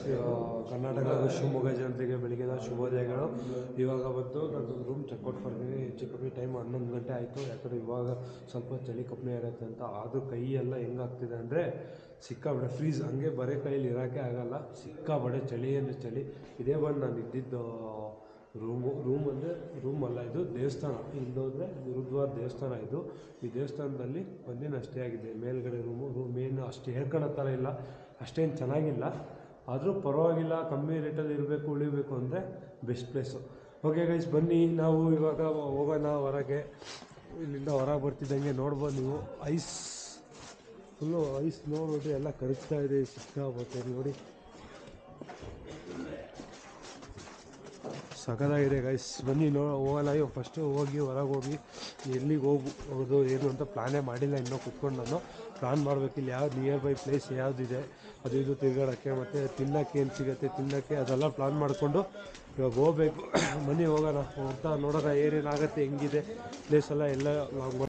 ಕರ್ನಾಟಕ ಹಾಗೂ ಶಿವಮೊಗ್ಗ ಜನತೆಗೆ ಬೆಳಗಿನ ಶುಭೋದಯಗಳು ಇವಾಗ ಬಂದು ನಾನು ರೂಮ್ ಚೆಕ್ಔಟ್ ಮಾಡಿದ್ದೀನಿ ಹೆಚ್ಚು ಕಮ್ಮಿ ಟೈಮ್ ಹನ್ನೊಂದು ಗಂಟೆ ಆಯಿತು ಯಾಕಂದರೆ ಇವಾಗ ಸ್ವಲ್ಪ ಚಳಿ ಕಮ್ಮಿ ಆಗುತ್ತೆ ಅಂತ ಆದರೂ ಕೈ ಎಲ್ಲ ಹೆಂಗಾಗ್ತಿದೆ ಅಂದರೆ ಸಿಕ್ಕಾಬಡೆ ಫ್ರೀಸ್ ಹಂಗೆ ಬರೀ ಕೈಯಲ್ಲಿ ಇರೋಕ್ಕೆ ಆಗಲ್ಲ ಸಿಕ್ಕಾಬಡೆ ಚಳಿ ಅಂದರೆ ಚಳಿ ಇದೇ ಬಂದು ನಾನು ಇದ್ದಿದ್ದು ರೂಮು ರೂಮ್ ಅಂದರೆ ರೂಮ್ ಅಲ್ಲ ಇದು ದೇವಸ್ಥಾನ ಇಲ್ಲೋದ್ರೆ ಗುರುದ್ವಾರ ದೇವಸ್ಥಾನ ಇದು ಈ ದೇವಸ್ಥಾನದಲ್ಲಿ ಬಂದು ನಾನು ಸ್ಟೇ ಆಗಿದೆ ಮೇಲ್ಗಡೆ ರೂಮು ರೂಮ್ ಏನು ಅಷ್ಟು ಹೇಳ್ಕೊಳ್ಳೋ ಥರ ಇಲ್ಲ ಅಷ್ಟೇನು ಚೆನ್ನಾಗಿಲ್ಲ ಆದರೂ ಪರವಾಗಿಲ್ಲ ಕಮ್ಮಿ ರೇಟಲ್ಲಿ ಇರಬೇಕು ಉಳಿಬೇಕು ಅಂದರೆ ಬೆಸ್ಟ್ ಪ್ಲೇಸು ಓಕೆ ಗೈಸ್ ಬನ್ನಿ ನಾವು ಇವಾಗ ಹೋಗೋಣ ಹೊರಗೆ ಇಲ್ಲಿಂದ ಹೊರಗೆ ಬರ್ತಿದ್ದಂಗೆ ನೋಡ್ಬೋದು ನೀವು ಐಸ್ ಫುಲ್ಲು ಐಸ್ ನೋಡ್ಬಿಟ್ಟು ಎಲ್ಲ ಕರಗ್ತಾ ಇದೆ ಸಿಕ್ಕಾಬತ್ತೆ ನೋಡಿ ಸಖತ್ತಾಗಿದೆ ಗೈಸ್ ಬನ್ನಿ ನೋ ಹೋಗೋಣ ಇವಾಗ ಫಸ್ಟು ಹೋಗಿ ಹೊರಗೆ ಹೋಗಿ ಎಲ್ಲಿಗೆ ಹೋಗ್ಬೋದು ಏನು ಅಂತ ಪ್ಲಾನೇ ಮಾಡಿಲ್ಲ ಇನ್ನೂ ಕುತ್ಕೊಂಡು ನಾನು ಪ್ಲಾನ್ ಮಾಡಬೇಕು ಇಲ್ಲಿ ಯಾವ್ದು ನಿಯರ್ ಬೈ ಪ್ಲೇಸ್ ಯಾವುದಿದೆ ಅದು ಇದು ತಿರುಗಾಡೋಕ್ಕೆ ಮತ್ತು ತಿನ್ನೋಕ್ಕೆ ಏನು ಸಿಗುತ್ತೆ ತಿನ್ನೋಕ್ಕೆ ಅದೆಲ್ಲ ಪ್ಲಾನ್ ಮಾಡಿಕೊಂಡು ಇವಾಗ ಹೋಗ್ಬೇಕು ಬನ್ನಿ ಹೋಗೋಣ ಹೋಗ್ತಾ ನೋಡೋಣ ಏನೇನಾಗುತ್ತೆ ಹೆಂಗಿದೆ ಪ್ಲೇಸ್ ಎಲ್ಲ ಎಲ್ಲ ಲಾಂಗ್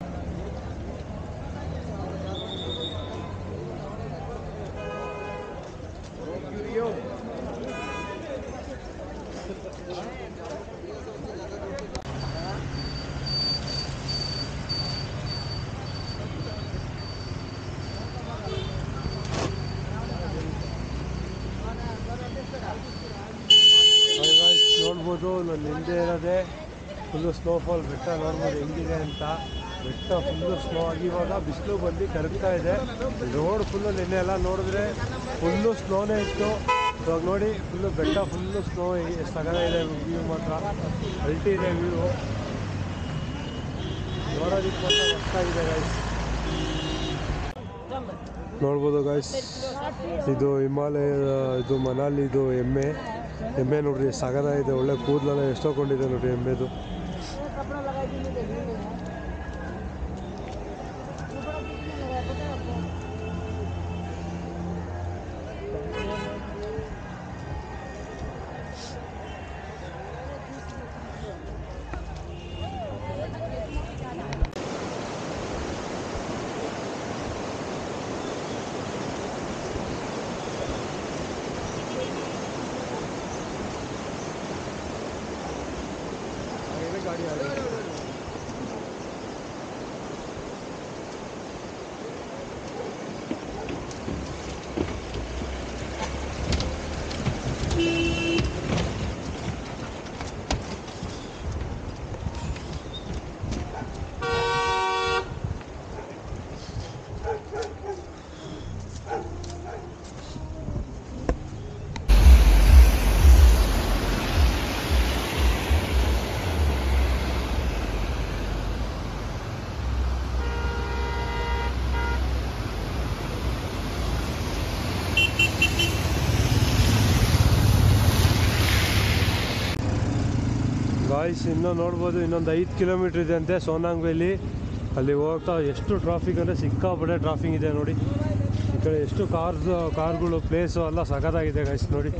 guys, ನೋಡ್ಬೋದು ನನ್ನ ಹಿಂದೆ ಇರೋದೇ ಫುಲ್ಲು ಸ್ನೋಫಾಲ್ ಬೆಟ್ಟ ನೋಡ್ಬೋದು ಹೆಂಗಿದೆ ಅಂತ ಬೆಟ್ಟ ಫುಲ್ಲು ಸ್ನೋ ಆಗಿ ಇವಾಗ ಬಿಸಿಲು ಬಂದು ಕರಗ್ತಾ ಇದೆ ರೋಡ್ ಫುಲ್ಲು ನಿನ್ನೆ ಎಲ್ಲ ನೋಡಿದ್ರೆ ಫುಲ್ಲು ಸ್ನೋನೇ ಇತ್ತು ಇವಾಗ ನೋಡಿ ಫುಲ್ಲು ಬೆಟ್ಟ ಫುಲ್ಲು ಸ್ನೋ ಇದೆ ವ್ಯೂ ಮಾತ್ರ ಅಲ್ಟಿ ಇದೆ ವ್ಯೂ ನೋಡೋದಕ್ಕೆ ಮಾತ್ರ ಮಸ್ತಾಗಿದೆ ಗೈಸ್ ನೋಡ್ಬೋದು ಗಾಯ್ಸ್ ಇದು ಹಿಮಾಲಯ ಇದು ಮನಾಲಿದು ಎಮ್ಮೆ ಎಮ್ಮೆ ನೋಡ್ರಿ ಸಗದ ಇದೆ ಒಳ್ಳೆ ಕೂದಲೆಲ್ಲ ಎಷ್ಟೊಕೊಂಡಿದೆ ನೋಡ್ರಿ ಎಮ್ಮೆದು ಗಾಯ್ಸ್ ಇನ್ನೂ ನೋಡ್ಬೋದು ಇನ್ನೊಂದು ಐದು ಕಿಲೋಮೀಟ್ರ್ ಇದೆ ಅಂತೆ ಸೋನಾಂಗ್ ವ್ಯಾಲಿ ಅಲ್ಲಿ ಹೋಗ್ತಾ ಎಷ್ಟು ಟ್ರಾಫಿಕ್ ಅಂದರೆ ಸಿಕ್ಕಾಪಟ್ಟೆ ಟ್ರಾಫಿಕ್ ಇದೆ ನೋಡಿ ಈ ಕಡೆ ಎಷ್ಟು ಕಾರ್ಸ್ ಕಾರ್ಗಳು ಪ್ಲೇಸು ಎಲ್ಲ ಸಖತ್ತಾಗಿದೆ ಗೈಸ್ ನೋಡಿ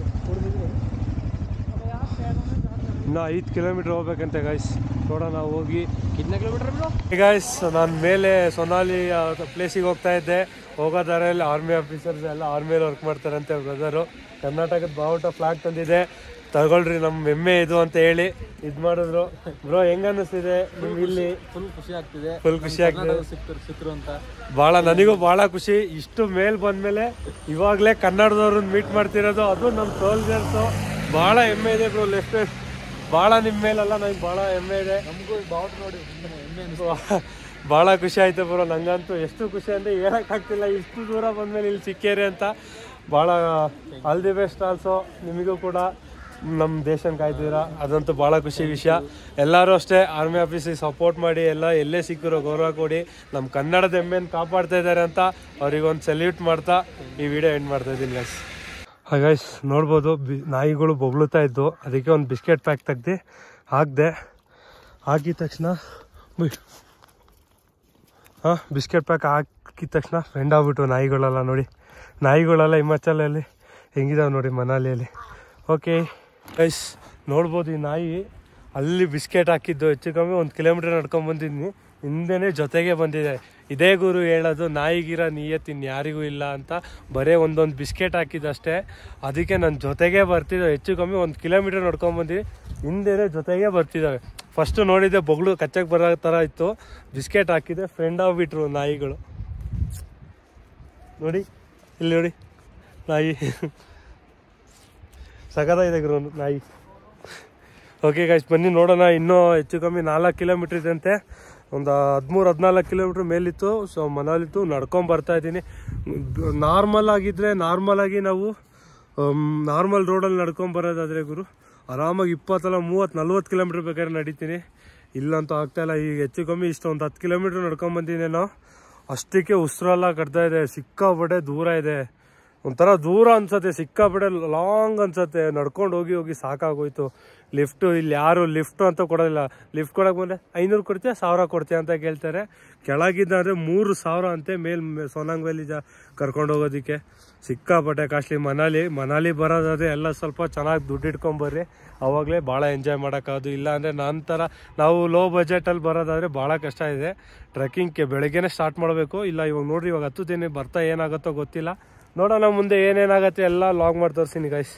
ಇನ್ನೂ ಐದು ಕಿಲೋಮೀಟ್ರ್ ಹೋಗ್ಬೇಕಂತೆ ಗೈಸ್ ನೋಡೋಣ ಹೋಗಿ कितने किलोमीटर ब्रो ಗೈಸ್ ನಾನು ಮೇಲೆ ಸೊನಾಲಿ ಪ್ಲೇಸಿಗೆ ಹೋಗ್ತಾ ಇದ್ದೆ ಹೋಗೋ ದಾರಿಯಲ್ಲಿ ಆರ್ಮಿ ಆಫೀಸರ್ಸ್ ಎಲ್ಲ ಆರ್ಮಿಯಲ್ಲಿ ವರ್ಕ್ ಮಾಡ್ತಾರಂತೆ ಬ್ರದರು ಕರ್ನಾಟಕದ ಬಾವುಟ ಫ್ಲಾಗ್ ತಂದಿದೆ ತಗೊಳ್ರಿ ನಮ್ಮ ಹೆಮ್ಮೆ ಇದು ಅಂತ ಹೇಳಿ ಇದು ಮಾಡಿದ್ರು ಬ್ರೋ ಹೆಂಗ ಅನ್ನಿಸ್ತಿದೆ ನಿಮ್ಗೆ ಇಲ್ಲಿ ಫುಲ್ ಖುಷಿ ಆಗ್ತಿದೆ ಫುಲ್ ಖುಷಿ ಆಗ್ತದೆ ಸಿಕ್ತರು ಸಿಕ್ರು ಅಂತ ಭಾಳ ನನಗೂ ಭಾಳ ಖುಷಿ ಇಷ್ಟು ಮೇಲ್ ಬಂದ್ಮೇಲೆ ಇವಾಗಲೇ ಕನ್ನಡದವ್ರನ್ನ ಮೀಟ್ ಮಾಡ್ತಿರೋದು ಅದು ನಮ್ಮ ಸೋಲ್ಜರ್ಸು ಭಾಳ ಹೆಮ್ಮೆ ಇದೆ ಬ್ರೋ ಲೆಫ್ಟ್ ಭಾಳ ನಿಮ್ಮ ಮೇಲೆಲ್ಲ ನನಗೆ ಭಾಳ ಹೆಮ್ಮೆ ಇದೆ ನಮಗೂ ಬಾವುಟ ನೋಡಿ ಹೆಮ್ಮೆ ಅನಿಸ್ತು ಭಾಳ ಖುಷಿ ಆಯ್ತು ಬ್ರೋ ನಂಗಂತೂ ಎಷ್ಟು ಖುಷಿ ಅಂದರೆ ಹೇಳೋಕ್ಕಾಗ್ತಿಲ್ಲ ಇಷ್ಟು ದೂರ ಬಂದಮೇಲೆ ಇಲ್ಲಿ ಸಿಕ್ಕೇರಿ ಅಂತ ಭಾಳ ಆಲ್ ದಿ ಬೆಸ್ಟ್ ಆಲ್ಸೋ ನಿಮಗೂ ಕೂಡ ನಮ್ಮ ದೇಶನ ಕಾಯ್ತಿದ್ದೀರಾ ಅದಂತೂ ಭಾಳ ಖುಷಿ ವಿಷಯ ಎಲ್ಲರೂ ಅಷ್ಟೇ ಆರ್ಮಿ ಆಫೀಸಿಗೆ ಸಪೋರ್ಟ್ ಮಾಡಿ ಎಲ್ಲ ಎಲ್ಲೇ ಸಿಕ್ಕಿರೋ ಗೌರವ ಕೊಡಿ ನಮ್ಮ ಕನ್ನಡದ ಹೆಮ್ಮೆನ ಕಾಪಾಡ್ತಾ ಇದ್ದಾರೆ ಅಂತ ಅವ್ರಿಗೊಂದು ಸಲ್ಯೂಟ್ ಮಾಡ್ತಾ ಈ ವಿಡಿಯೋ ಎಂಡ್ ಮಾಡ್ತಾ ಇದ್ದೀನಿ ಗೈಸ್ ಹಾಗೈಸ್ ನೋಡ್ಬೋದು ಬಿ ನಾಯಿಗಳು ಬೊಬ್ಳುತ್ತಾ ಇದ್ದು ಅದಕ್ಕೆ ಒಂದು ಬಿಸ್ಕೆಟ್ ಪ್ಯಾಕ್ ತೆಗ್ದು ಹಾಕಿದೆ ಹಾಕಿದ ತಕ್ಷಣ ಉಯ್. ಹಾಂ ಬಿಸ್ಕೆಟ್ ಪ್ಯಾಕ್ ಹಾಕಿದ ತಕ್ಷಣ ಫ್ರೆಂಡ್ ಆಗ್ಬಿಟ್ಟು ನಾಯಿಗಳೆಲ್ಲ ನೋಡಿ ನಾಯಿಗಳೆಲ್ಲ ಹಿಮಾಚಲಲ್ಲಿ ಹೆಂಗಿದಾವೆ ನೋಡಿ ಮನಾಲಿಯಲ್ಲಿ ಓಕೆ ಗೈಸ್ ನೋಡ್ಬೋದು ಈ ನಾಯಿ ಅಲ್ಲಿ ಬಿಸ್ಕೆಟ್ ಹಾಕಿದ್ದು ಹೆಚ್ಚು ಕಮ್ಮಿ ಒಂದು ಕಿಲೋಮೀಟರ್ ನಡ್ಕೊಂಡ್ ಬಂದಿದ್ನಿ ಹಿಂದೆನೇ ಜೊತೆಗೆ ಬಂದಿದೆ ಇದೇ ಗುರು ಹೇಳೋದು ನಾಯಿಗಿರೋ ನಿಯತ್ ಇನ್ಯಾರಿಗೂ ಇಲ್ಲ ಅಂತ ಬರೀ ಒಂದೊಂದು ಬಿಸ್ಕೆಟ್ ಹಾಕಿದ್ದಷ್ಟೇ ಅದಕ್ಕೆ ನನ್ನ ಜೊತೆಗೆ ಬರ್ತಿದ್ದಾವೆ ಹೆಚ್ಚು ಕಮ್ಮಿ ಒಂದು ಕಿಲೋಮೀಟರ್ ನೋಡ್ಕೊಂಬಂದು ಹಿಂದೆನೆ ಜೊತೆಗೆ ಬರ್ತಿದ್ದಾವೆ ಫಸ್ಟು ನೋಡಿದ್ದೆ ಬೊಗಳು ಕಚ್ಚಕ್ಕೆ ಬರೋ ಥರ ಇತ್ತು ಬಿಸ್ಕೆಟ್ ಹಾಕಿದ್ದೆ ಫ್ರೆಂಡ್ ಆಗ್ಬಿಟ್ರು ನಾಯಿಗಳು ನೋಡಿ ಇಲ್ಲಿ ನೋಡಿ ನಾಯಿ ಸಗದಾಗಿದೆ ಗುರು ನಾಯಿ ಓಕೆ ಗಾಯ್ಸ್ ಬನ್ನಿ ನೋಡೋಣ ಇನ್ನೂ ಹೆಚ್ಚು ಕಮ್ಮಿ ನಾಲ್ಕು ಕಿಲೋಮೀಟ್ರ್ ಇದಂತೆ ಒಂದು ಹದಿಮೂರು ಹದಿನಾಲ್ಕು ಕಿಲೋಮೀಟ್ರ್ ಮೇಲಿತ್ತು ಸೊ ಮನಾಲಿತ್ತು ನಡ್ಕೊಂಡ್ ಬರ್ತಾ ಇದ್ದೀನಿ ನಾರ್ಮಲ್ ಆಗಿದ್ರೆ ನಾರ್ಮಲ್ ಆಗಿ ನಾವು ನಾರ್ಮಲ್ ರೋಡಲ್ಲಿ ನಡ್ಕೊಂಡ್ ಬರೋದಾದ್ರೆ ಗುರು ಆರಾಮಾಗಿ ಇಪ್ಪತ್ತಲ್ಲ ಮೂವತ್ತು ನಲ್ವತ್ತು ಕಿಲೋಮೀಟ್ರ್ ಬೇಕಾದ್ರೆ ನಡೀತೀನಿ ಇಲ್ಲಂತೂ ಆಗ್ತಾ ಇಲ್ಲ ಈಗ ಹೆಚ್ಚು ಕಮ್ಮಿ ಇಷ್ಟು ಒಂದು ಹತ್ತು ಕಿಲೋಮೀಟ್ರ್ ನಡ್ಕೊಂಡ್ ಬಂದಿನೇನೋ ಅಷ್ಟಕ್ಕೆ ಉಸಿರೆಲ್ಲ ಕಟ್ತಾ ಇದೆ ಸಿಕ್ಕಾಪಟ್ಟೆ ದೂರ ಇದೆ ಒಂಥರ ದೂರ ಅನ್ಸತ್ತೆ ಸಿಕ್ಕಾಪಟ್ಟೆ ಲಾಂಗ್ ಅನ್ಸತ್ತೆ ನಡ್ಕೊಂಡು ಹೋಗಿ ಹೋಗಿ ಸಾಕಾಗೋಯ್ತು ಲಿಫ್ಟು ಇಲ್ಲಿ ಯಾರು ಲಿಫ್ಟ್ ಅಂತ ಕೊಡೋದಿಲ್ಲ ಲಿಫ್ಟ್ ಕೊಡಕ್ ಬಂದ್ರೆ ಐನೂರು ಕೊಡ್ತೀಯ ಸಾವಿರ ಕೊಡ್ತೀಯ ಅಂತ ಕೇಳ್ತಾರೆ ಕೆಳಗಿದ್ದಾದ್ರೆ ಮೂರು ಸಾವಿರ ಅಂತೆ ಮೇಲ್ ಸೋನಾಂಗ್ ವ್ಯಾಲಿ ಜಾ ಕರ್ಕೊಂಡು ಹೋಗೋದಕ್ಕೆ ಸಿಕ್ಕಾಪಟ್ಟೆ ಕಾಸ್ಟ್ಲಿ ಮನಾಲಿ ಮನಾಲಿ ಬರೋದಾದ್ರೆ ಎಲ್ಲ ಸ್ವಲ್ಪ ಚೆನ್ನಾಗಿ ದುಡ್ಡು ಇಟ್ಕೊಂಬರ್ರಿ ಅವಾಗಲೇ ಭಾಳ ಎಂಜಾಯ್ ಮಾಡೋಕ್ಕಾಗೋದು ಇಲ್ಲ ಅಂದರೆ ನಂತರ ನಾವು ಲೋ ಬಜೆಟಲ್ಲಿ ಬರೋದಾದರೆ ಭಾಳ ಕಷ್ಟ ಇದೆ ಟ್ರೆಕ್ಕಿಂಗ್ಗೆ ಬೆಳಗ್ಗೆನೇ ಸ್ಟಾರ್ಟ್ ಮಾಡಬೇಕು ಇಲ್ಲ ಇವಾಗ ನೋಡ್ರಿ ಇವಾಗ ಹತ್ತುತ್ತೀನಿ ಬರ್ತಾ ಏನಾಗುತ್ತೋ ಗೊತ್ತಿಲ್ಲ ನೋಡೋಣ ಮುಂದೆ ಏನೇನಾಗತ್ತೆ ಎಲ್ಲ ಲಾಗ್ ಮಾಡಿ ತೋರಿಸ್ತೀನಿ ಗೈಸ್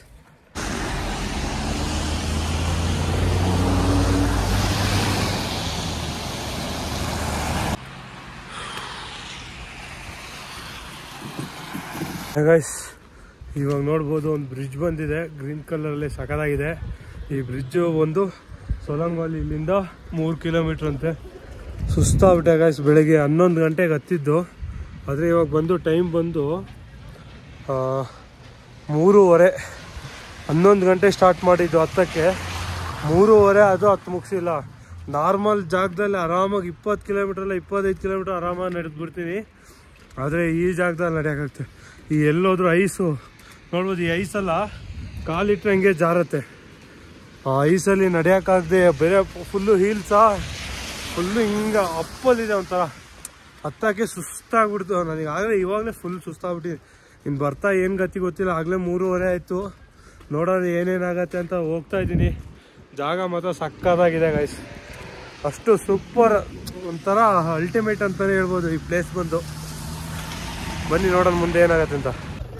ಗೈಸ್ ಇವಾಗ ನೋಡ್ಬೋದು ಒಂದು ಬ್ರಿಡ್ಜ್ ಬಂದಿದೆ ಗ್ರೀನ್ ಕಲರಲ್ಲಿ ಸಖತ್ತಾಗಿದೆ ಈ ಬ್ರಿಡ್ಜು ಒಂದು ಸೊಲಂಗೋಲಿ ಇಲ್ಲಿಂದ ಮೂರು ಕಿಲೋಮೀಟ್ರ್ ಅಂತೆ ಸುಸ್ತಾಗ್ಬಿಟ್ಟೆ ಗೈಸ್ ಬೆಳಗ್ಗೆ ಹನ್ನೊಂದು ಗಂಟೆಗೆ ಹತ್ತಿದ್ದು ಆದರೆ ಇವಾಗ ಬಂದು ಟೈಮ್ ಬಂದು ಆ, ಮೂರುವರೆ ಹನ್ನೊಂದು ಗಂಟೆ ಸ್ಟಾರ್ಟ್ ಮಾಡಿದ್ದು ಹತ್ತಕ್ಕೆ ಮೂರುವರೆ ಅದು ಹತ್ತು ಮುಗಿಸಿಲ್ಲ ನಾರ್ಮಲ್ ಜಾಗದಲ್ಲಿ ಆರಾಮಾಗಿ ಇಪ್ಪತ್ತು ಕಿಲೋಮೀಟ್ರಲ್ಲ ಇಪ್ಪತ್ತೈದು ಕಿಲೋಮೀಟ್ರ್ ಆರಾಮಾಗಿ ನಡೆದು ಬಿಡ್ತೀನಿ ಆದರೆ ಈ ಜಾಗದಲ್ಲಿ ನಡೆಯೋಕ್ಕಾಗ್ತದೆ ಈ ಎಲ್ಲೋದ್ರೂ ಐಸು ನೋಡ್ಬೋದು ಈ ಐಸಲ್ಲ ಕಾಲಿಟ್ರೆ ಹಂಗೆ ಜಾರತ್ತೆ ಆ ಐಸಲ್ಲಿ ನಡೆಯೋಕ್ಕಾಗದೆ ಬೇರೆ ಫುಲ್ಲು ಹೀಲ್ಸಾ ಫುಲ್ಲು ಹಿಂಗೆ ಅಪ್ಪಲ್ಲಿದೆ ಒಂಥರ ಹತ್ತಕ್ಕೆ ಸುಸ್ತಾಗ್ಬಿಡ್ತು ನನಗೆ ಆಗಲೇ ಇವಾಗಲೇ ಫುಲ್ ಸುಸ್ತಾಗ್ಬಿಟ್ಟಿದೆ ಇನ್ನು ಬರ್ತಾ ಏನು ಗತಿ ಗೊತ್ತಿಲ್ಲ ಆಗಲೇ ಮೂರುವರೆ ಆಯಿತು ನೋಡೋಣ ಏನೇನಾಗತ್ತೆ ಅಂತ ಹೋಗ್ತಾ ಇದ್ದೀನಿ ಜಾಗ ಮಾತ್ರ ಸಕ್ಕತ್ತಾಗಿದೆ ಗೈಸ್ ಅಷ್ಟು ಸೂಪರ್ ಒಂಥರ ಅಲ್ಟಿಮೇಟ್ ಅಂತಲೇ ಹೇಳ್ಬೋದು ಈ ಪ್ಲೇಸ್ ಬಂದು ಬನ್ನಿ ನೋಡೋಣ ಮುಂದೆ ಏನಾಗತ್ತೆ ಅಂತ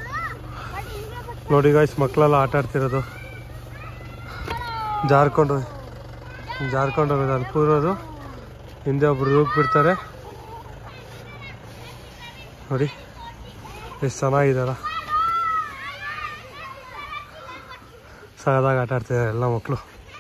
ನೋಡಿ ಗಾಯ್ಸ್ ಮಕ್ಕಳೆಲ್ಲ ಆಟ ಆಡ್ತಿರೋದು ಜಾರ್ಕೊಂಡು ಜಾರ್ಕೊಂಡು ಹೋಗೋದು ಅಲ್ಲಿ ಕೂರೋದು ಹಿಂದೆ ಒಬ್ರು ರೂಪ್ ಬಿಡ್ತಾರೆ ನೋಡಿ ಎಷ್ಟು ಚೆನ್ನಾಗಿದಾರ ಸಗದಾಗ ಆಟ ಆಡ್ತಿದ್ದಾರೆ ಎಲ್ಲ ಮಕ್ಕಳು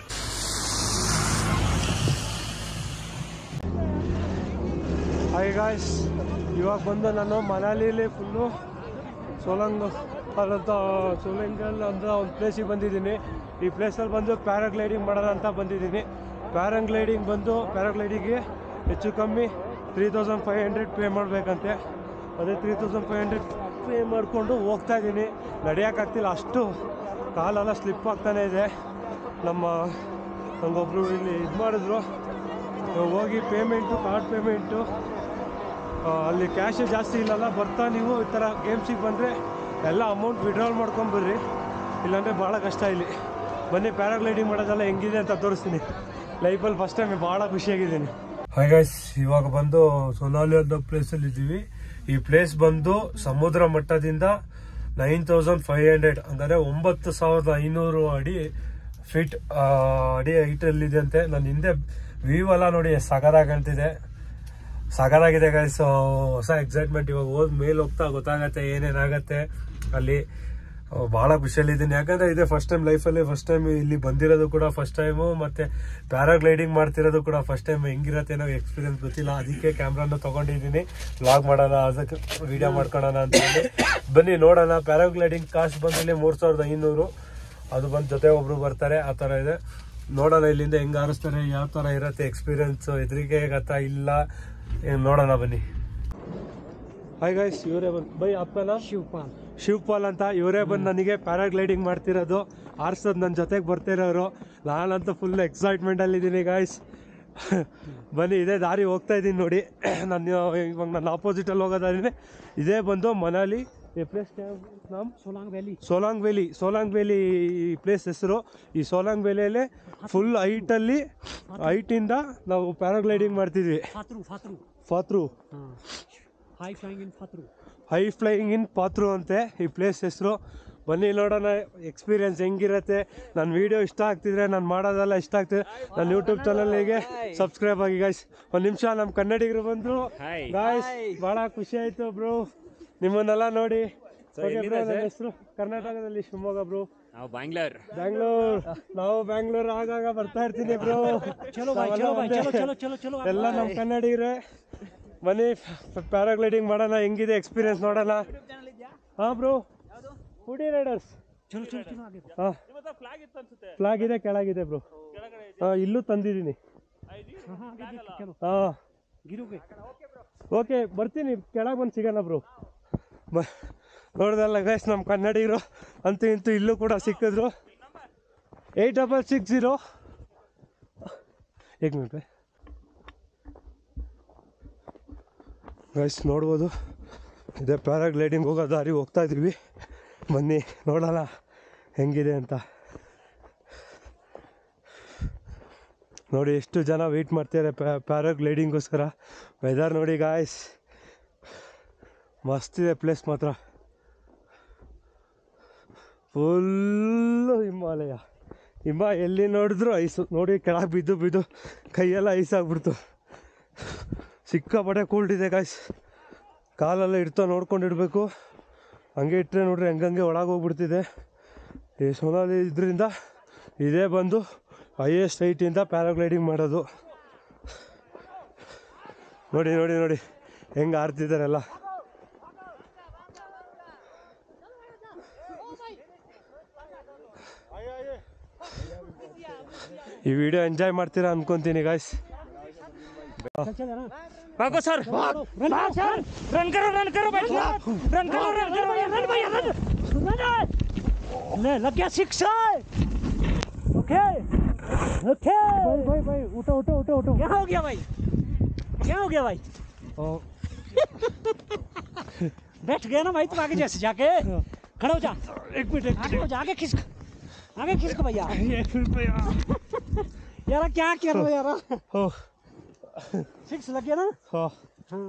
ಹಾಯ್ ಗಾಯ್ಸ್ ಇವಾಗ ಬಂದು ನಾನು ಮನಾಲಿಲಿ ಫುಲ್ಲು ಸೋಲಂಗ್ ಅಂತ ಸೋಲಂಗಲ್ ಅಂತ ಒಂದು ಪ್ಲೇಸಿಗೆ ಬಂದಿದ್ದೀನಿ ಈ ಪ್ಲೇಸಲ್ಲಿ ಬಂದು ಪ್ಯಾರಾಗ್ಲೈಡಿಂಗ್ ಮಾಡೋಣ ಅಂತ ಬಂದಿದ್ದೀನಿ ಪ್ಯಾರಾಗ್ಲೈಡಿಂಗ್ ಬಂದು ಪ್ಯಾರಾಗ್ಲೈಡಿಂಗ್ಗೆ ಹೆಚ್ಚು ಕಮ್ಮಿ three thousand five hundred pay ಮಾಡಬೇಕಂತೆ ಅದೇ three thousand five hundred pay ಮಾಡಿಕೊಂಡು ಹೋಗ್ತಾ ಇದ್ದೀನಿ ನಡೆಯೋಕ್ಕಾಗ್ತಿಲ್ಲ ಅಷ್ಟು ಕಾಲೆಲ್ಲ ಸ್ಲಿಪ್ ಆಗ್ತಾನೆ ಇದೆ ನಮ್ಮ ನಂಗೊಬ್ರು ಇಲ್ಲಿ ಇದು ಮಾಡಿದ್ರು ಹೋಗಿ ಪೇಮೆಂಟು ಕಾರ್ಡ್ ಪೇಮೆಂಟು ಅಲ್ಲಿ ಕ್ಯಾಶ್ ಜಾಸ್ತಿ ಇಲ್ಲಲ್ಲ ಬರ್ತಾ ನೀವು ಈ ಥರ ಗೇಮ್ಸಿಗೆ ಬಂದರೆ ಎಲ್ಲ ಅಮೌಂಟ್ ವಿಡ್ರಾಲ್ ಮಾಡ್ಕೊಂಬರ್ರಿ ಇಲ್ಲಾಂದರೆ ಭಾಳ ಕಷ್ಟ ಇಲ್ಲಿ ಬನ್ನಿ ಪ್ಯಾರಾಗ್ಲೈಡಿಂಗ್ ಮಾಡೋದೆಲ್ಲ ಹೆಂಗಿದೆ ಅಂತ ತೋರಿಸ್ತೀನಿ ಲೈಫಲ್ಲಿ ಫಸ್ಟ್ ಟೈಮ್ ಭಾಳ ಖುಷಿಯಾಗಿದ್ದೀನಿ ಹಾಯ್ ಗೈಸ್ ಇವಾಗ ಬಂದು ಸೊನಾಲಿ ಅನ್ನೋ ಪ್ಲೇಸಲ್ಲಿ ಇದ್ದೀವಿ ಈ ಪ್ಲೇಸ್ ಬಂದು ಸಮುದ್ರ ಮಟ್ಟದಿಂದ ನೈನ್ ತೌಸಂಡ್ ಫೈವ್ ಹಂಡ್ರೆಡ್ ಅಂದರೆ ಒಂಬತ್ತು ಸಾವಿರದ ಐನೂರು ಅಡಿ ಫೀಟ್ ಅಡಿ ಹೈಟಲ್ಲಿದೆ ಅಂತೆ ನನ್ನ ಹಿಂದೆ ವ್ಯೂ ಎಲ್ಲ ನೋಡಿ ಸಗದಾಗ ಕಾಣ್ತಿದೆ ಸಗದಾಗಿದೆ ಗೈಸ್ ಹೊಸ ಎಕ್ಸೈಟ್ಮೆಂಟ್ ಇವಾಗ ಹೋದ್ ಮೇಲೆ ಹೋಗ್ತಾ ಗೊತ್ತಾಗತ್ತೆ ಏನೇನಾಗತ್ತೆ ಅಲ್ಲಿ ಭಾಳ ಖುಷಿಯಲ್ಲಿದ್ದೀನಿ ಯಾಕಂದ್ರೆ ಇದೆ ಫಸ್ಟ್ ಟೈಮ್ ಲೈಫಲ್ಲಿ ಫಸ್ಟ್ ಟೈಮ್ ಇಲ್ಲಿ ಬಂದಿರೋದು ಕೂಡ ಫಸ್ಟ್ ಟೈಮು ಮತ್ತೆ ಪ್ಯಾರಾಗ್ಲೈಡಿಂಗ್ ಮಾಡ್ತಿರೋದು ಕೂಡ ಫಸ್ಟ್ ಟೈಮ್ ಹೆಂಗಿರತ್ತೆ ಅನ್ನೋ ಎಕ್ಸ್ಪೀರಿಯನ್ಸ್ ಗೊತ್ತಿಲ್ಲ ಅದಕ್ಕೆ ಕ್ಯಾಮ್ರಾನ ತಗೊಂಡಿದ್ದೀನಿ ವ್ಲಾಗ್ ಮಾಡೋಣ ಅದಕ್ಕೆ ವಿಡಿಯೋ ಮಾಡ್ಕೊಳ್ಳೋಣ ಅಂತ ಹೇಳಿ ಬನ್ನಿ ನೋಡೋಣ ಪ್ಯಾರಾಗ್ಲೈಡಿಂಗ್ ಕಾಸ್ಟ್ ಬಂದಿಲ್ಲಿ ಮೂರು ಸಾವಿರದ ಐನೂರು ಅದು ಬಂದು ಜೊತೆ ಒಬ್ರು ಬರ್ತಾರೆ ಆ ಥರ ಇದೆ ನೋಡೋಣ ಇಲ್ಲಿಂದ ಹೆಂಗ್ ಆರಿಸ್ತಾರೆ ಯಾವ ಥರ ಇರತ್ತೆ ಎಕ್ಸ್ಪೀರಿಯನ್ಸ್ ಎದುರಿಗೆ ಗತ್ತ ಇಲ್ಲ ಏನ್ ನೋಡೋಣ ಬನ್ನಿ ಹಾಯ್ ಗೈಸ್ ಇವರೇ ಬಂದು ಬೈ ಅಪ್ಪನ ಶಿವಪಾಲ್ ಶಿವಪಾಲ್ ಅಂತ ಇವರೇ ಬಂದು ನನಗೆ ಪ್ಯಾರಾಗ್ಲೈಡಿಂಗ್ ಮಾಡ್ತಿರೋದು ಆರ್ಸೋದು ನನ್ನ ಜೊತೆಗೆ ಬರ್ತಿರೋರು ನಾನಂತೂ ಫುಲ್ ಎಕ್ಸೈಟ್ಮೆಂಟಲ್ಲಿದ್ದೀನಿ ಗಾಯ್ಸ್ ಬನ್ನಿ ಇದೇ ದಾರಿ ಹೋಗ್ತಾ ಇದ್ದೀನಿ ನೋಡಿ ನಾನು ಇವಾಗ ನನ್ನ ಆಪೋಸಿಟಲ್ಲಿ ಹೋಗೋದಾದ್ರೆ ಇದೇ ಬಂದು ಮನಾಲಿ ಈ ಪ್ಲೇಸ್ ನಾಮ್ Solang valley Solang valley Solang valley ಈ ಪ್ಲೇಸ್ ಹೆಸರು ಈ ಸೋಲಾಂಗ್ ವ್ಯಾಲಿಯಲ್ಲೇ ಫುಲ್ ಹೈಟಲ್ಲಿ ಹೈಟಿಂದ ನಾವು ಪ್ಯಾರಾಗ್ಲೈಡಿಂಗ್ ಮಾಡ್ತಿದ್ವಿ Fatru Fatru Fatru high flying in Fatru high flying in Fatru ಅಂತೆ ಈ ಪ್ಲೇಸ್ ಹೆಸರು ಬನ್ನಿ ನೋಡೋಣ ಎಕ್ಸ್ಪೀರಿಯನ್ಸ್ ಹೆಂಗಿರತ್ತೆ ನನ್ನ ವಿಡಿಯೋ ಇಷ್ಟ ಆಗ್ತಿದ್ರೆ ನಾನು ಮಾಡೋದೆಲ್ಲ ಇಷ್ಟ ಆಗ್ತಿದೆ ನನ್ನ ಯೂಟ್ಯೂಬ್ ಚಾನಲ್ಗೆ ಸಬ್ಸ್ಕ್ರೈಬ್ ಆಗಿ ಗಾಯ್ಸ್ ಒಂದು ನಿಮಿಷ ನಮ್ಮ ಕನ್ನಡಿಗರು ಬಂದರು ಗಾಯ್ಸ್ ಭಾಳ ಖುಷಿ ಆಯಿತು ಬ್ರೋ ನಿಮ್ಮನ್ನೆಲ್ಲ ನೋಡಿ Okay bro, ನನ್ನ ಹೆಸರು ಕರ್ನಾಟಕದಲ್ಲಿ ಶಿವಮೊಗ್ಗ ಬ್ರೋ ನಾವು ಬ್ಯಾಂಗ್ಳೂರ್ ಬ್ಯಾಂಗ್ಳೂರ್ ನಾವು ಬ್ಯಾಂಗ್ಳೂರ್ ಆಗಾಗ ಬರ್ತಾ ಇರ್ತೀನಿ ಬ್ರೋ ಚಲೋ ಬಾಯ್ ಚಲೋ ಬಾಯ್ ಚಲೋ ಚಲೋ ಚಲೋ ಚಲೋ ಎಲ್ಲ ನಮ್ಮ ಕನ್ನಡಿಗರೇ ಬನ್ನಿ ಪ್ಯಾರಾಗ್ಲೈಡಿಂಗ್ ಮಾಡೋಣ ಹೆಂಗಿದೆ ಎಕ್ಸ್ಪೀರಿಯನ್ಸ್ ನೋಡೋಣ ಹಾಂ ಬ್ರೋ ಫುಡಿ ರೈಡರ್ಸ್ ಚಲೋ ಚಲೋ ಚಲೋ ಆಗಿ ಹಾಂ ಫ್ಲಾಗ್ ಇದೆ ಕೆಳಗಿದೆ ಬ್ರೋ ಹಾಂ ಇಲ್ಲೂ ತಂದಿದ್ದೀನಿ ಹಾಂ ಹಾಂ ಆगे देख चलो ಹಾಂ गिरोगे ಓಕೆ ಬರ್ತೀನಿ ಕೆಳಗೆ ಬಂದು ಸಿಗೋಣ ಬ್ರೋ ಬ ನೋಡ್ದಲ್ಲ ಗೈಸ್ ನಮ್ಮ ಕನ್ನಡಿಗರು ಅಂತೂ ಇಂತೂ ಇಲ್ಲೂ ಕೂಡ ಸಿಕ್ಕಿದ್ರು ಏಯ್ಟ್ ಡಬಲ್ ಸಿಕ್ಸ್ ಜೀರೋ ಏಕ್ ಮಿನಿಟ್ ಗೈಸ್ ನೋಡ್ಬೋದು ಇದೇ ಪ್ಯಾರಾಗ್ಲೈಡಿಂಗ್ ಹೋಗೋ ದಾರಿ ಹೋಗ್ತಾ ಇದ್ದೀವಿ ಬನ್ನಿ ನೋಡೋಣ ಹೆಂಗಿದೆ ಅಂತ ನೋಡಿ ಎಷ್ಟು ಜನ ವೆಯ್ಟ್ ಮಾಡ್ತಿದ್ದಾರೆ ಪ್ಯಾರಾಗ್ಲೈಡಿಂಗೋಸ್ಕರ ವೆದರ್ ನೋಡಿ ಗಾಯ್ಸ್ ಮಸ್ತಿದೆ ಪ್ಲೇಸ್ ಮಾತ್ರ ಫುಲ್ಲು ಹಿಮಾಲಯ ಹಿಮ ಎಲ್ಲಿ ನೋಡಿದ್ರು ಐಸು ನೋಡಿ ಕೆಳಗೆ ಬಿದ್ದು ಬಿದ್ದು ಕೈಯೆಲ್ಲ ಐಸಾಗ್ಬಿಡ್ತು ಸಿಕ್ಕಾಪಟ್ಟೆ ಕೂಲ್ಡ್ ಇದೆ ಗಾಯ್ಸ್ ಕಾಲೆಲ್ಲ ಇಡ್ತಾ ನೋಡ್ಕೊಂಡು ಇಡಬೇಕು ಹಂಗೆ ಇಟ್ಟರೆ ನೋಡ್ರಿ ಹಂಗಂಗೆ ಒಳಗೆ ಹೋಗ್ಬಿಡ್ತಿದೆ ಈ ಸೋನಾಲಿ ಇದರಿಂದ ಇದೇ ಬಂದು ಹೈಯೆಸ್ಟ್ ಹೈಟಿಂದ ಪ್ಯಾರಾಗ್ಲೈಡಿಂಗ್ ಮಾಡೋದು ನೋಡಿ ನೋಡಿ ನೋಡಿ ಹೆಂಗೆ ಆರ್ತಿದ್ದಾರೆಲ್ಲ ಈ ವಿಡಿಯೋ ಎಂಜಾಯ್ ಮಾಡ್ತೀರಾ ಅನ್ಕೊಂತೀನಿ ಗಾಯ್ಸ್ चल चल ना भागो सर रन सर रन करो रन करो भाई रन करो रन करो रन भैया रन ले लग गया सिक्स ओके ओके भाई भाई भाई उठो उठो उठो उठो क्या हो गया भाई क्या हो गया भाई बैठ गया ना भाई तुम आगे जैसे जाके खड़े हो जा एक मिनट एक आगे हो जा आगे खिसक आगे खिसक भैया मिनट यार क्या कर रहे हो यार हो सिक्स लग गया ना हो हाँ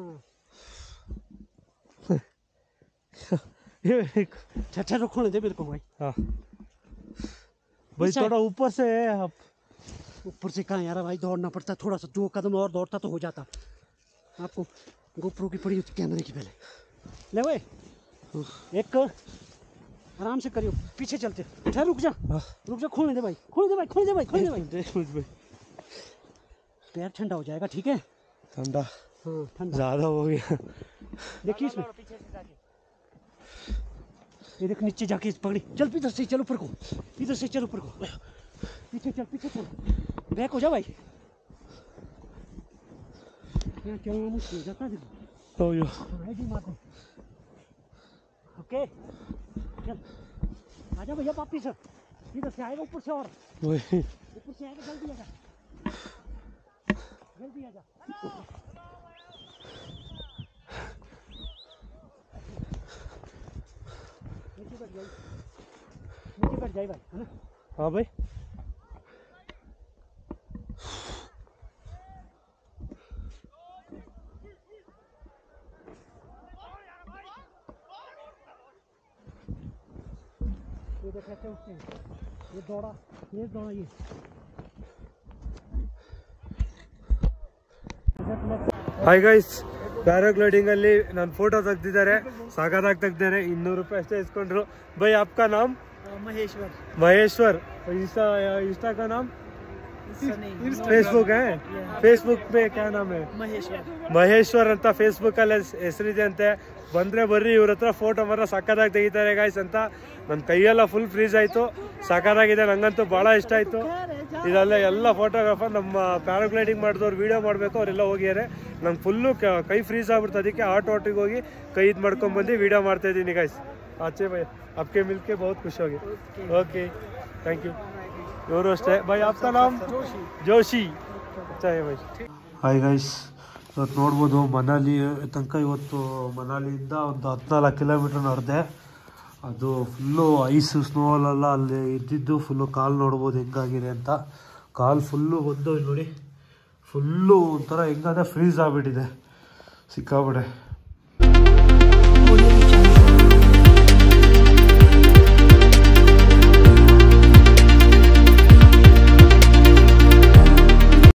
ये अच्छा अच्छा रुको दे मेरे को भाई हाँ भाई अच्छा। थोड़ा ऊपर से है आप ऊपर से कहाँ यार भाई दौड़ना पड़ता थोड़ा सा दो कदम और दौड़ता तो हो जाता आपको गोप्रो की पड़ी होती कैमरे की पहले ले वे एक आराम से करियो पीछे चलते ठहर रुक जा हाँ। रुक जा खोलने दे भाई खोल दे भाई खोल दे भाई खोल दे भाई देख मुझ भाई पैर ठंडा हो जाएगा ठीक है ठंडा हाँ ठंडा ज़्यादा हो गया देखिए इसमें ये देख नीचे जाके इस पकड़ी चल इधर से चल ऊपर को इधर से चल ऊपर को पीछे चल पीछे चल बैक हो जा भाई यहाँ चलना मुश्किल हो जाता है देखो तो यो राइट ही मार दो ओके चल आजा भैया वापिस इधर से आएगा ऊपर से और वही ऊपर से आएगा जल्दी आजा जल्दी आजा नीचे बैठ जाइए नीचे बैठ जाइए भाई है ना हाँ भाई ये देख ऐसे उठते हैं ये दौड़ा ये दौड़ा ये ಹಾಯ್ ಗೈಸ್ ಪ್ಯಾರಾಗ್ಲೈಡಿಂಗ್ ಅಲ್ಲಿ ನನ್ನ ಫೋಟೋ ತೆಗ್ದಿದ್ದಾರೆ ಸಾಗದಾಗಿ ತೆಗ್ದಿದ್ದಾರೆ ಇನ್ನೂರು ರೂಪಾಯಿ ಅಷ್ಟೇ ಇಸ್ಕೊಂಡ್ರು ಬೈ ಆಪ್ಕಾ ನಾಮ್ महेश्वर महेश्वर इंस्टा इंस्टा का नाम फेसबुक है फेसबुक पे क्या नाम है महेश्वर ಮಹೇಶ್ವರ್ ಅಂತ ಫೇಸ್ಬುಕ್ ಅಲ್ಲಿ ಹೆಸರಿದೆ ಅಂತೆ ಬಂದ್ರೆ ಬರ್ರಿ ಇವ್ರ ಹತ್ರ ಫೋಟೋ ಮಾತ್ರ ಸಕ್ಕದಾಗಿ ತೆಗಿತಾರೆ ಗಾಯ್ಸ್ ಅಂತ ನನ್ನ ಕೈಯೆಲ್ಲ ಫುಲ್ ಫ್ರೀಸ್ ಆಯ್ತು ಸಕ್ಕದಾಗಿದೆ ನಂಗಂತೂ ಬಹಳ ಇಷ್ಟ ಆಯ್ತು ಇದೆಲ್ಲ ಎಲ್ಲ ಫೋಟೋಗ್ರಾಫರ್ ನಮ್ಮ ಪ್ಯಾರಾಗ್ಲೈಡಿಂಗ್ ಮಾಡಿದವ್ರು ವಿಡಿಯೋ ಮಾಡಬೇಕು ಅವರೆಲ್ಲ ಹೋಗಿದ್ದಾರೆ ನಂಗೆ ಫುಲ್ಲು ಕೈ ಫ್ರೀಸ್ ಆಗ್ಬಿಡ್ತು ಅದಕ್ಕೆ ಆಟೋ ಆಟೋಗೆ ಹೋಗಿ ಕೈ ಇದು ಮಾಡ್ಕೊಂಡ್ ಬಂದು ವಿಡಿಯೋ ಮಾಡ್ತಾ ಇದ್ದೀನಿ ಗಾಯ್ಸ್ ಆಚೆ ಬೈ आपके मिलके बहुत खुश होगी ओके थैंक यू ಇವರು ಅಷ್ಟೇ ಬೈ ಆಪ್ಕ ನಾಮ್ ಜೋಶಿ ಚಾಯ್ ಬೈ ಹಾಯ್ ಗೈಸ್ ಇವತ್ತು ನೋಡ್ಬೋದು ಮನಾಲಿ ತನಕ ಇವತ್ತು ಮನಾಲಿಯಿಂದ ಒಂದು ಹದಿನಾಲ್ಕು ಕಿಲೋಮೀಟ್ರ್ ನಡೆದೆ ಅದು ಫುಲ್ಲು ಐಸ್ ಸ್ನೋಲೆಲ್ಲ ಅಲ್ಲಿ ಇದ್ದಿದ್ದು ಫುಲ್ಲು ಕಾಲು ನೋಡ್ಬೋದು ಹೆಂಗಾಗಿದೆ ಅಂತ ಕಾಲು ಫುಲ್ಲು ಒಂದು ನೋಡಿ ಫುಲ್ಲು ಒಂಥರ ಹೆಂಗಂದ್ರೆ ಫ್ರೀಸ್ ಆಗಿಬಿಟ್ಟಿದೆ ಸಿಕ್ಕಾಬಿಡೆ